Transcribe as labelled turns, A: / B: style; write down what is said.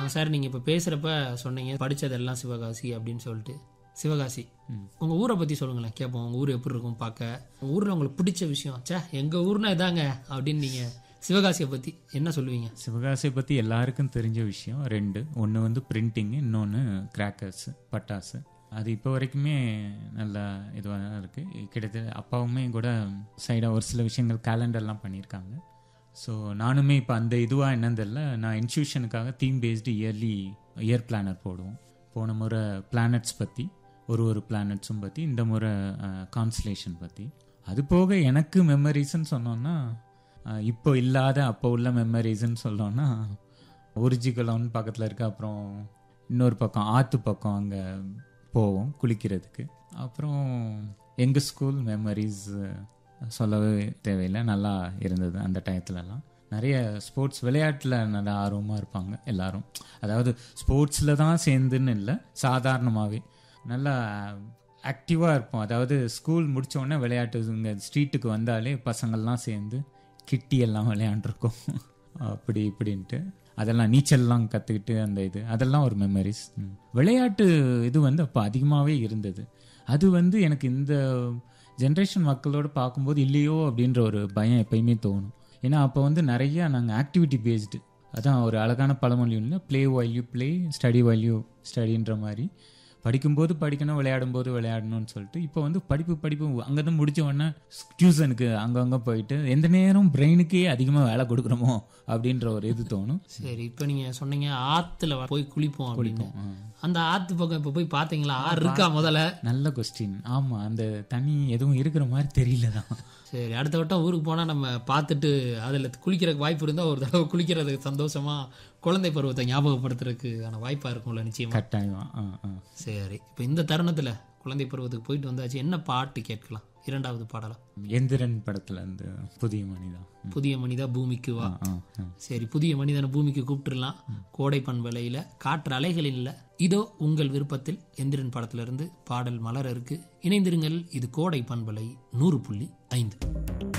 A: sir நீங்கள் இப்போ பேசுகிறப்ப சொன்னீங்க படித்ததெல்லாம் சிவகாசி அப்படின்னு சொல்லிட்டு சிவகாசி உங்கள் ஊரை பற்றி சொல்லுங்களேன் கேட்போம் உங்கள் ஊர் எப்படி இருக்கும் பார்க்க உங்கள் ஊரில் உங்களுக்கு பிடிச்ச விஷயம் ச்சே எங்கள் ஊர்னா இதாங்க அப்படின்னு நீங்கள் சிவகாசியை பற்றி என்ன சொல்லுவீங்க
B: சிவகாசியை பற்றி எல்லாருக்கும் தெரிஞ்ச விஷயம் ரெண்டு ஒன்று வந்து பிரிண்டிங்கு இன்னொன்று கிராக்கர்ஸ் பட்டாசு அது இப்போ வரைக்குமே நல்லா இதுவாக தான் இருக்குது கிட்டத்தட்ட அப்பாவுமே கூட சைடாக ஒரு சில விஷயங்கள் கேலண்டர்லாம் பண்ணியிருக்காங்க ஸோ நானுமே இப்போ அந்த இதுவாக என்னன்னு தெரியல நான் இன்ஸ்டியூஷனுக்காக theme based early year planner போடுவோம் போன முறை பிளானட்ஸ் பற்றி ஒரு ஒரு பிளானட்ஸும் பற்றி இந்த முறை கான்ஸ்லேஷன் பற்றி அது போக எனக்கு மெமரிஸ்ன்னு சொன்னோன்னா அஹ், இப்போ இல்லாத அப்போ உள்ள மெமரிஸ்ன்னு சொல்லோன்னா ஒரிஜிகலோன்னு பக்கத்தில் இருக்கு அப்புறம் இன்னொரு பக்கம் ஆற்று பக்கம் அங்கே போவோம் குளிக்கிறதுக்கு அப்புறம் எங்கள் ஸ்கூல் மெமரிஸ் சொல்லவே தேவையில்லை நல்லா இருந்தது அந்த டயத்துலலாம் நிறைய ஸ்போர்ட்ஸ் விளையாட்டில் நல்லா ஆர்வமாக இருப்பாங்க எல்லாரும் அதாவது ஸ்போர்ட்ஸில் தான் சேர்ந்துன்னு இல்லை சாதாரணமாகவே நல்லா ஆக்டிவாக இருப்போம் அதாவது ஸ்கூல் முடிச்ச உடனே விளையாட்டு இங்கே ஸ்ட்ரீட்டுக்கு வந்தாலே பசங்கள்லாம் சேர்ந்து கிட்டி எல்லாம் விளையாண்டுருக்கோம் அப்படி இப்படின்ட்டு அதெல்லாம் நீச்சல்லாம் கற்றுக்கிட்டு அந்த இது அதெல்லாம் ஒரு மெமரிஸ் விளையாட்டு இது வந்து அப்போ அதிகமாகவே இருந்தது அது வந்து எனக்கு இந்த ஜென்ரேஷன் மக்களோட பார்க்கும்போது இல்லையோ அப்படின்ற ஒரு பயம் எப்பயுமே தோணும் ஏன்னா அப்போ வந்து நிறைய நாங்கள் ஆக்டிவிட்டி பேஸ்டு அதான் ஒரு அழகான பழமொழி இல்லை play value play study value ஸ்டடின்ற மாதிரி படிக்கும்போது படிக்கணும் விளையாடும்போது விளையாடணும்னு சொல்லிட்டு இப்போ வந்து படிப்பு படிப்பு அங்கே தான் முடிச்ச உடனே டியூஷனுக்கு அங்கங்கே போயிட்டு எந்த நேரம் பிரெயினுக்கே அதிகமாக வேலை கொடுக்குறோமோ அப்படின்ற ஒரு இது தோணும்
A: சரி இப்போ நீங்கள் சொன்னீங்க ஆற்றுல போய் குளிப்போம் அப்படின்னு அந்த ஆற்று பக்கம் இப்போ போய் பார்த்தீங்களா ஆறு இருக்கா முதல்ல
B: நல்ல கொஸ்டின் ஆமாம் அந்த தண்ணி எதுவும் இருக்கிற மாதிரி தெரியல தான்
A: சரி அடுத்த வட்டம் ஊருக்கு போனால் நம்ம பார்த்துட்டு அதில் குளிக்கிறதுக்கு வாய்ப்பு இருந்தால் ஒரு தடவை குளிக்கிறதுக்கு சந்தோஷமா குழந்தை பருவத்தை ஞாபகப்படுத்துறதுக்கான வாய்ப்பாக இருக்கும்ல நிச்சயமா
B: கட்டாயம் ஆ ஆ
A: சரி இப்போ இந்த தருணத்தில் குழந்தை பருவத்துக்கு போயிட்டு வந்தாச்சு என்ன பாட்டு கேட்கலாம் இரண்டாவது பாடலாம்
B: எந்திரன் படத்துல இருந்து புதிய மனிதா
A: புதிய மனிதா பூமிக்கு வா
B: ஆ ஆ
A: சரி புதிய மனிதனை பூமிக்கு கூப்பிட்டுறலாம் கோடை பண்பலையில் காற்று அலைகளில் இல்ல இதோ உங்கள் விருப்பத்தில் எந்திரன் படத்திலிருந்து பாடல் மலர இருக்கு இணைந்திருங்கள் இது கோடை பண்பலை நூறு புள்ளி ஐந்து